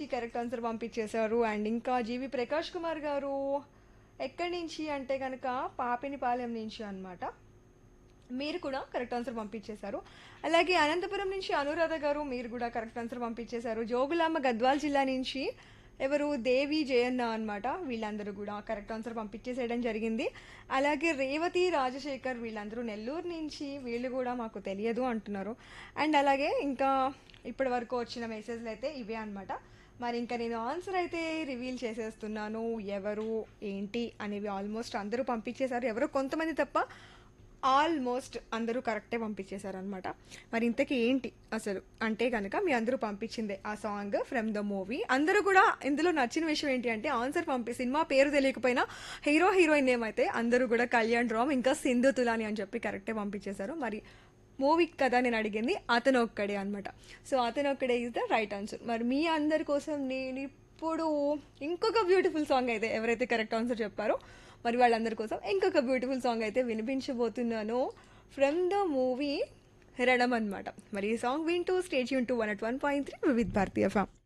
correct answer పంపించేశారు and ఇంకా జీవి ప్రకాష్ కుమార్ గారు ఎక్కడి నుంచి అంటే కనుక పాపినిపాలెం నుంచి అన్నమాట మీరు కూడా కరెక్ట్ ఆన్సర్ పంపించేశారు అలాగే అనంతపురం నుంచి అనురాధ గారు మీరు కూడా కరెక్ట్ ఆన్సర్ పంపించేశారు జోగులాంబ గద్వాల్ జిల్లా నుంచి ఎవరు దేవి జయన్న అన్నమాట వీళ్ళందరూ కూడా కరెక్ట్ ఆన్సర్ పంపించేసేయడం జరిగింది అలాగే రేవతి రాజశేఖర్ వీళ్ళందరూ నెల్లూరు నుంచి వీళ్ళు కూడా మాకు తెలియదు అంటున్నారు అండ్ అలాగే ఇంకా ఇప్పటి వరకు వచ్చిన మెసేజ్లు అయితే ఇవే అన్నమాట మరి ఇంకా నేను ఆన్సర్ అయితే రివీల్ చేసేస్తున్నాను ఎవరు ఏంటి అనేవి ఆల్మోస్ట్ అందరూ పంపించేశారు ఎవరో కొంతమంది తప్ప ఆల్మోస్ట్ అందరూ కరెక్టే పంపించేశారు అనమాట మరి ఇంతకీ ఏంటి అసలు అంటే కనుక మీ అందరూ పంపించిందే ఆ సాంగ్ ఫ్రమ్ ద మూవీ అందరూ కూడా ఇందులో నచ్చిన విషయం ఏంటి అంటే ఆన్సర్ పంపి సినిమా పేరు తెలియకపోయినా హీరో హీరోయిన్ నేమ్ అయితే అందరూ కూడా కళ్యాణ్ రామ్ ఇంకా సింధు తులాని అని చెప్పి కరెక్టే పంపించేశారు మరి మూవీ కదా నేను అడిగింది అతను ఒక్కడే అనమాట సో అతను ఒక్కడే ఇస్ ద రైట్ ఆన్సర్ మరి మీ అందరి కోసం నేను ఇప్పుడు ఇంకొక బ్యూటిఫుల్ సాంగ్ అయితే ఎవరైతే కరెక్ట్ ఆన్సర్ చెప్పారో మరి వాళ్ళందరి కోసం ఇంకొక బ్యూటిఫుల్ సాంగ్ అయితే వినిపించబోతున్నాను ఫ్రమ్ ద మూవీ రణం అనమాట మరి ఈ సాంగ్ వింటూ స్టేజ్ యూన్ to one at one point three with భారతీయ ఫామ్